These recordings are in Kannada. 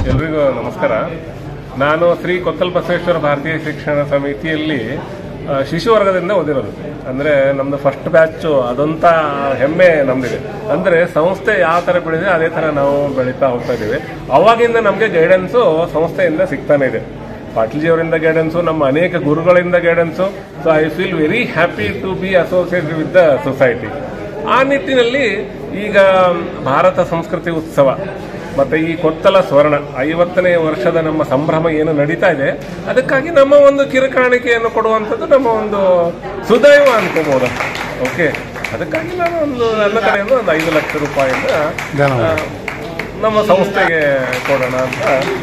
ಎಲ್ರಿಗೂ ನಮಸ್ಕಾರ ನಾನು ಶ್ರೀ ಕೊತ್ತಲ್ ಬಸವೇಶ್ವರ ಭಾರತೀಯ ಶಿಕ್ಷಣ ಸಮಿತಿಯಲ್ಲಿ ಆ, ಶಿಶು ವರ್ಗದಿಂದ ಓದಿರೋದು ಅಂದರೆ ನಮ್ಮದು ಫಸ್ಟ್ ಬ್ಯಾಚು ಅದಂತ ಹೆಮ್ಮೆ ನಮ್ಮದಿದೆ ಅಂದರೆ ಸಂಸ್ಥೆ ಯಾವ ಥರ ಬೆಳೆದಿದೆ ಅದೇ ಥರ ನಾವು ಬೆಳೀತಾ ಹೋಗ್ತಾ ಇದ್ದೀವಿ ಅವಾಗಿಂದ ನಮಗೆ ಗೈಡೆನ್ಸು ಸಂಸ್ಥೆಯಿಂದ ಸಿಗ್ತಾನೆ ಇದೆ ಪಾಟೀಲ್ಜಿ ಅವರಿಂದ ಗೈಡೆನ್ಸು ನಮ್ಮ ಅನೇಕ ಗುರುಗಳಿಂದ guidance so I feel very happy to be associated with the society ಆ ನಿಟ್ಟಿನಲ್ಲಿ ಈಗ ಭಾರತ ಸಂಸ್ಕೃತಿ ಉತ್ಸವ ಮತ್ತೆ ಈ ಕೊತ್ತಲ ಸ್ವರ್ಣ ಐವತ್ತನೇ ವರ್ಷದ ನಮ್ಮ ಸಂಭ್ರಮ ಏನು ನಡೀತಾ ಇದೆ ಅದಕ್ಕಾಗಿ ನಮ್ಮ ಒಂದು ಕಿರುಕಾಣಿಕೆಯನ್ನು ಕೊಡುವಂಥದ್ದು ನಮ್ಮ ಒಂದು ಸುದೈವ ಅನ್ಕೋಬಹುದು ಓಕೆ ಅದಕ್ಕಾಗಿ ನಾನು ಒಂದು ನನ್ನ ಕಡೆಯಿಂದ ಒಂದು ಐದು ಲಕ್ಷ ರೂಪಾಯಿಯಿಂದ ಆ, ನಮ್ಮ ಸಂಸ್ಥೆಗೆ ಕೊಡೋಣ ಅಂತ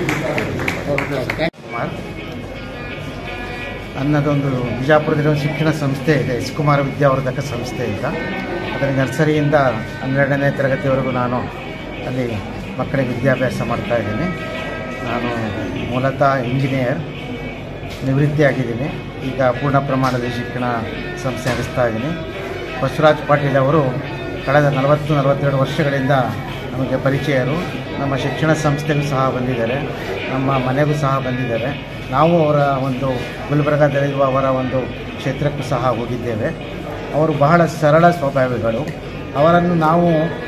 ಕುಮಾರ್ ನನ್ನದೊಂದು ಬಿಜಾಪುರದಲ್ಲಿ ಒಂದು ಶಿಕ್ಷಣ ಸಂಸ್ಥೆ ಇದೆ ಎಸ್ ಕುಮಾರ ವಿದ್ಯಾವರ್ಧಕ ಸಂಸ್ಥೆ ಅಂತ ಅದರ ನರ್ಸರಿಯಿಂದ ಹನ್ನೆರಡನೇ ತರಗತಿವರೆಗೂ ನಾನು ಅಲ್ಲಿ ಮಕ್ಕಳಿಗೆ ವಿದ್ಯಾಭ್ಯಾಸ ಮಾಡ್ತಾ ಇದ್ದೀನಿ ನಾನು ಮೂಲತಃ ಇಂಜಿನಿಯರ್ ನಿವೃತ್ತಿಯಾಗಿದ್ದೀನಿ ಈಗ ಪೂರ್ಣ ಪ್ರಮಾಣದಲ್ಲಿ ಶಿಕ್ಷಣ ಸಂಸ್ಥೆ ನಡೆಸ್ತಾ ಇದ್ದೀನಿ ಬಸವರಾಜ್ ಪಾಟೀಲ್ ಅವರು ಕಳೆದ ನಲವತ್ತು ನಲವತ್ತೆರಡು ವರ್ಷಗಳಿಂದ ನಮಗೆ ಪರಿಚಯರು ನಮ್ಮ ಶಿಕ್ಷಣ ಸಂಸ್ಥೆಗೂ ಸಹ ಬಂದಿದ್ದಾರೆ ನಮ್ಮ ಮನೆಗೂ ಸಹ ಬಂದಿದ್ದಾರೆ ನಾವು ಅವರ ಒಂದು ಗುಲ್ಬರ್ಗಾದಲ್ಲಿರುವ ಅವರ ಒಂದು ಕ್ಷೇತ್ರಕ್ಕೂ ಸಹ ಹೋಗಿದ್ದೇವೆ ಅವರು ಬಹಳ ಸರಳ ಸ್ವಭಾವಿಗಳು ಅವರನ್ನು ನಾವು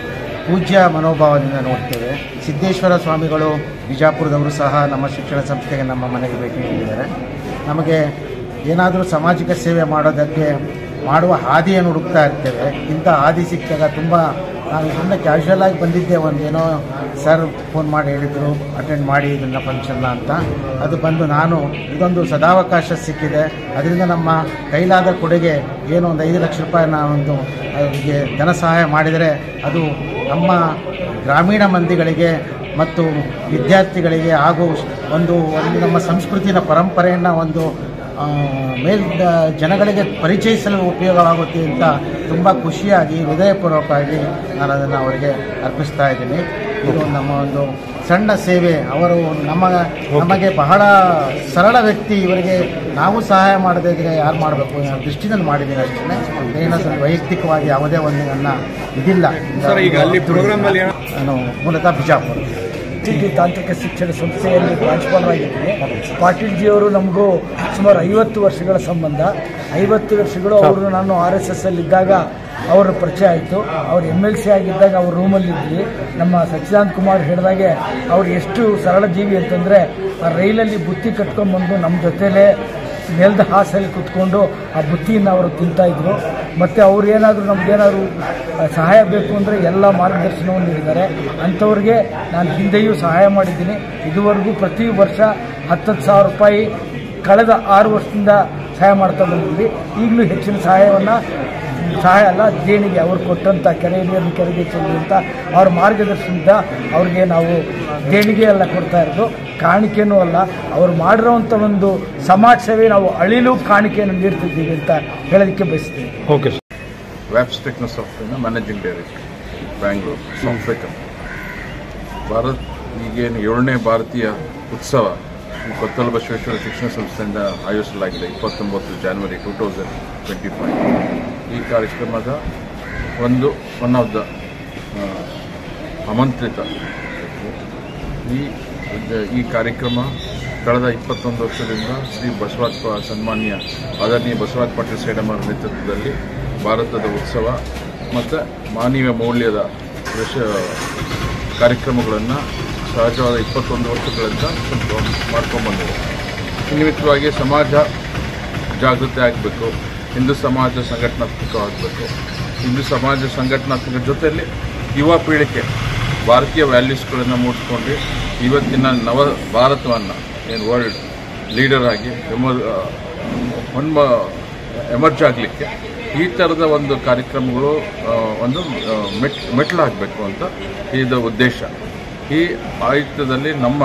ಪೂಜ್ಯ ಮನೋಭಾವದಿಂದ ನೋಡ್ತೇವೆ ಸಿದ್ದೇಶ್ವರ ಸ್ವಾಮಿಗಳು ಬಿಜಾಪುರದವರು ಸಹ ನಮ್ಮ ಶಿಕ್ಷಣ ಸಂಸ್ಥೆಗೆ ನಮ್ಮ ಮನೆಗೆ ಭೇಟಿ ನೀಡಿದ್ದಾರೆ ನಮಗೆ ಏನಾದರೂ ಸಾಮಾಜಿಕ ಸೇವೆ ಮಾಡೋದಕ್ಕೆ ಮಾಡುವ ಹಾದಿಯನ್ನು ಹುಡುಕ್ತಾ ಇರ್ತೇವೆ ಇಂಥ ಹಾದಿ ಸಿಕ್ಕಾಗ ತುಂಬ ನಾನು ಸುಮ್ಮನೆ ಕ್ಯಾಶುವಲ್ ಆಗಿ ಬಂದಿದ್ದೆ ಒಂದೇನೋ ಸರ್ ಫೋನ್ ಮಾಡಿ ಹೇಳಿದರು ಅಟೆಂಡ್ ಮಾಡಿ ಇದನ್ನು ಫಂಕ್ಷನ್ನ ಅಂತ ಅದು ಬಂದು ನಾನು ಇದೊಂದು ಸದಾವಕಾಶ ಸಿಕ್ಕಿದೆ ಅದರಿಂದ ನಮ್ಮ ಕೈಲಾದ ಕೊಡುಗೆ ಏನೋ ಒಂದು ಐದು ಲಕ್ಷ ರೂಪಾಯಿ ನಾನೊಂದು ಅವರಿಗೆ ಧನ ಸಹಾಯ ಮಾಡಿದರೆ ಅದು ನಮ್ಮ ಗ್ರಾಮೀಣ ಮಂದಿಗಳಿಗೆ ಮತ್ತು ವಿದ್ಯಾರ್ಥಿಗಳಿಗೆ ಹಾಗೂ ಒಂದು ಒಂದು ನಮ್ಮ ಸಂಸ್ಕೃತಿನ ಪರಂಪರೆಯನ್ನು ಒಂದು ಆ, ಮೇಲ್ ಜನಗಳಿಗೆ ಪರಿಚಯಿಸಲು ಉಪಯೋಗವಾಗುತ್ತೆ ಅಂತ ತುಂಬ ಖುಷಿಯಾಗಿ ಹೃದಯಪೂರ್ವಕವಾಗಿ ನಾನು ಅದನ್ನು ಅವರಿಗೆ ಅರ್ಪಿಸ್ತಾ ಇದ್ದೀನಿ ಇದು ನಮ್ಮ ಒಂದು ಸಣ್ಣ ಸೇವೆ ಅವರು ನಮ್ಮ ನಮಗೆ ಬಹಳ ಸರಳ ವ್ಯಕ್ತಿ ಇವರಿಗೆ ನಾವು ಸಹಾಯ ಮಾಡದೇ ಇದ್ರೆ ಯಾರು ಮಾಡಬೇಕು ಅನ್ನೋ ದೃಷ್ಟಿನಲ್ಲಿ ಮಾಡಿದ್ದೀನಿ ಅಷ್ಟೇ ಏನಾದರೂ ವೈಯಕ್ತಿಕವಾಗಿ ಯಾವುದೇ ಒಂದು ನನ್ನ ಇದಿಲ್ಲ ಸರ್ ಈಗ ಅಲ್ಲಿ ಪ್ರೋಗ್ರಾಮ್ ಅಲ್ಲಿ ನಾನು ಮೂಲತಃ ಬಿಜಾಪುರ ಟಿ ತಾಂತ್ರಿಕ ಶಿಕ್ಷಣ ಸಂಸ್ಥೆಯಲ್ಲಿ ಪ್ರಾಂಶುಪಾಲರಾಗಿದ್ದೀನಿ ಪಾಟೀಲ್ ಜಿಯವರು ನಮಗೂ ಸುಮಾರು ಐವತ್ತು ವರ್ಷಗಳ ಸಂಬಂಧ ಐವತ್ತು ವರ್ಷಗಳು ಅವರು ನಾನು ಆರ್ ಎಸ್ ಎಸ್ ಅಲ್ಲಿ ಇದ್ದಾಗ ಅವರ ಪರಿಚಯ ಆಯಿತು ಅವ್ರು ಎಮ್ ಎಲ್ ಸಿ ಆಗಿದ್ದಾಗ ಅವ್ರ ರೂಮಲ್ಲಿ ಇದ್ವಿ ನಮ್ಮ ಸಚ್ಚಿದಾನಂದ ಕುಮಾರ್ ಹೇಳಿದಾಗೆ ಅವ್ರು ಎಷ್ಟು ಸರಳ ಜೀವಿ ಅಂತಂದರೆ ಆ ರೈಲಲ್ಲಿ ಬುತ್ತಿ ಕಟ್ಕೊಂಡ್ಬಂದು ನಮ್ಮ ಜೊತೆಲೇ ನೆಲದ ಹಾಸಲ್ಲಿ ಕುತ್ಕೊಂಡು ಆ ಬುತ್ತಿಯನ್ನು ಅವರು ತಿಂತಾ ಇದ್ರು ಮತ್ತು ಅವ್ರು ಏನಾದರೂ ನಮಗೇನಾದ್ರು ಸಹಾಯ ಬೇಕು ಅಂದರೆ ಎಲ್ಲ ಮಾರ್ಗದರ್ಶನವನ್ನು ನೀಡಿದ್ದಾರೆ ಅಂಥವ್ರಿಗೆ ನಾನು ಹಿಂದೆಯೂ ಸಹಾಯ ಮಾಡಿದ್ದೀನಿ ಇದುವರೆಗೂ ಪ್ರತಿ ವರ್ಷ ಹತ್ತತ್ತು ಸಾವಿರ ರೂಪಾಯಿ ಕಳೆದ ಆರು ವರ್ಷದಿಂದ ಸಹಾಯ ಮಾಡ್ತಾ ಬಂದಿದ್ವಿ ಈಗಲೂ ಹೆಚ್ಚಿನ ಸಹಾಯವನ್ನು ಸಹಾಯ ಅಲ್ಲ ದೇಣಿಗೆ ಅವ್ರು ಕೊಟ್ಟಂಥ ಕೆರೆ ನೀರನ್ನು ಕೆರೆಗೆ ಚೆಲ್ಲಿ ಅಂತ ಅವ್ರ ಮಾರ್ಗದರ್ಶನದಿಂದ ಅವ್ರಿಗೆ ನಾವು ದೇಣಿಗೆ ಎಲ್ಲ ಕೊಡ್ತಾ ಇರೋದು ಕಾಣಿಕೆನೂ ಅಲ್ಲ ಅವ್ರು ಮಾಡಿರೋವಂಥ ಒಂದು ಸಮಾಜ ಸೇವೆ ನಾವು ಅಳಿಲು ಕಾಣಿಕೆಯನ್ನು ನೀಡ್ತಿದ್ದೀವಿ ಅಂತ ಹೇಳೋದಕ್ಕೆ ಬಯಸ್ತೀನಿ ಓಕೆ ವ್ಯಾಪ್ಸ್ ಟೆಕ್ನೋ ಸಾಫ್ಟ್ವೇರ್ನ managing director Bangalore software company Bharat ಈಗೇನು ಏಳನೇ ಭಾರತೀಯ ಉತ್ಸವ ಶ್ರೀ ಕೊತ್ತಲ ಬಸವೇಶ್ವರ ಶಿಕ್ಷಣ ಸಂಸ್ಥೆಯಿಂದ ಆಯೋಜಿಸಲಾಗಿದೆ ಇಪ್ಪತ್ತೊಂಬತ್ತು January two thousand twenty five ಈ ಕಾರ್ಯಕ್ರಮದ ಒಂದು ಒನ್ ಆಫ್ ದ ಆಮಂತ್ರಿತ ಈ ಈ ಕಾರ್ಯಕ್ರಮ ಕಳೆದ ಇಪ್ಪತ್ತೊಂದು ವರ್ಷದಿಂದ ಶ್ರೀ ಬಸವರಾಜ ಸನ್ಮಾನ್ಯ ಆದರಣೀಯ ಬಸವರಾಜ ಪಾಟೀಲ್ ಸೇಡಮರ ನೇತೃತ್ವದಲ್ಲಿ ಭಾರತದ ಉತ್ಸವ ಮತ್ತು ಮಾನವೀಯ ಮೌಲ್ಯದ ವಿಷ ಕಾರ್ಯಕ್ರಮಗಳನ್ನು ಸಹಜವಾದ ಇಪ್ಪತ್ತೊಂದು ವರ್ಷಗಳಿಂದ ಮಾಡ್ಕೊಂಡ್ಬಂದಿದೆ ಈ ನಿಮಿತ್ತವಾಗಿ ಸಮಾಜ ಜಾಗೃತಿ ಆಗಬೇಕು ಹಿಂದೂ ಸಮಾಜ ಸಂಘಟನಾತ್ಮಕವಾಗಬೇಕು ಹಿಂದೂ ಸಮಾಜ ಸಂಘಟನಾತ್ಮಕ ಜೊತೆಯಲ್ಲಿ ಯುವ ಪೀಳಿಗೆ ಭಾರತೀಯ ವ್ಯಾಲ್ಯೂಸ್ಗಳನ್ನು ಮೂಡಿಸ್ಕೊಂಡು ಇವತ್ತಿನ ನವ ಭಾರತವನ್ನು ಏನು ವರ್ಲ್ಡ್ ಲೀಡರ್ ಆಗಿ ಎಮರ್ ಒನ್ಮ ಎಮರ್ಜ್ ಆಗಲಿಕ್ಕೆ ಈ ಥರದ ಒಂದು ಕಾರ್ಯಕ್ರಮಗಳು ಆ, ಒಂದು ಆ, ಮೆಟ್ ಮೆಟ್ಲಾಗಬೇಕು ಅಂತ ಇದು ಉದ್ದೇಶ ಈ ಆಯುಕ್ತದಲ್ಲಿ ನಮ್ಮ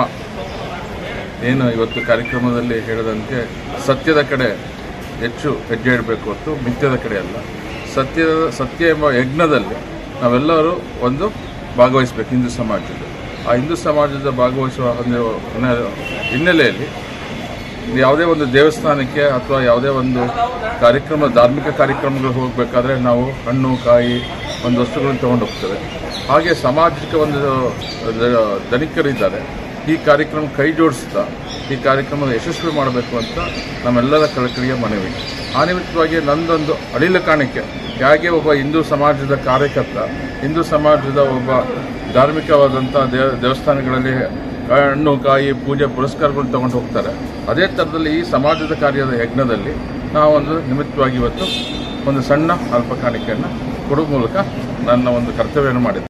ಏನು ಇವತ್ತು ಕಾರ್ಯಕ್ರಮದಲ್ಲಿ ಹೇಳಿದಂತೆ ಸತ್ಯದ ಕಡೆ ಹೆಚ್ಚು ಹೆಜ್ಜೆ ಇಡಬೇಕು ಹೊತ್ತು ಮಿಥ್ಯದ ಕಡೆ ಅಲ್ಲ ಸತ್ಯದ ಸತ್ಯ ಎಂಬ ಯಜ್ಞದಲ್ಲಿ ನಾವೆಲ್ಲರೂ ಒಂದು ಭಾಗವಹಿಸಬೇಕು ಹಿಂದೂ ಸಮಾಜದ ಆ ಹಿಂದೂ ಸಮಾಜದ ಭಾಗವಹಿಸುವ ಒಂದು ಹಿನ್ನೆ- ಹಿನ್ನೆಲೆಯಲ್ಲಿ ಯಾವುದೇ ಒಂದು ದೇವಸ್ಥಾನಕ್ಕೆ ಅಥವಾ ಯಾವುದೇ ಒಂದು ಕಾರ್ಯಕ್ರಮ ಧಾರ್ಮಿಕ ಕಾರ್ಯಕ್ರಮಗಳು ಹೋಗಬೇಕಾದ್ರೆ ನಾವು ಹಣ್ಣು ಕಾಯಿ ಒಂದು ವಸ್ತುಗಳನ್ನು ತಗೊಂಡು ಹೋಗ್ತೇವೆ ಹಾಗೆ ಸಾಮಾಜಿಕ ಒಂದು ದ- ಧನಿಕರಿದ್ದಾರೆ ಈ ಕಾರ್ಯಕ್ರಮ ಕೈ ಜೋಡಿಸ್ತಾ ಈ ಕಾರ್ಯಕ್ರಮದ ಯಶಸ್ವಿ ಮಾಡಬೇಕು ಅಂತ ನಮ್ಮೆಲ್ಲರ ಕಳಕಳಿಯ ಮನವಿ ಆ ನಿಮಿತ್ತವಾಗಿ ನಂದೊಂದು ಅಳಿಲ ಕಾಣಿಕೆ ಹೇಗೆ ಒಬ್ಬ ಹಿಂದೂ ಸಮಾಜದ ಕಾರ್ಯಕರ್ತ ಹಿಂದೂ ಸಮಾಜದ ಒಬ್ಬ ಧಾರ್ಮಿಕವಾದಂಥ ದೇವ ದೇವಸ್ಥಾನಗಳಲ್ಲಿ ಹಣ್ಣು ಕಾಯಿ ಪೂಜೆ ಪುರಸ್ಕಾರಗಳು ತಗೊಂಡು ಹೋಗ್ತಾರೆ ಅದೇ ಥರದಲ್ಲಿ ಈ ಸಮಾಜದ ಕಾರ್ಯದ ಯಜ್ಞದಲ್ಲಿ ನಾವೊಂದು ನಿಮಿತ್ತವಾಗಿ ಇವತ್ತು ಒಂದು ಸಣ್ಣ ಅಲ್ಪ ಕಾಣಿಕೆಯನ್ನು ಕೊಡುವ ಮೂಲಕ ನನ್ನ ಒಂದು ಕರ್ತವ್ಯವನ್ನು ಮಾಡಿದ್ದೆ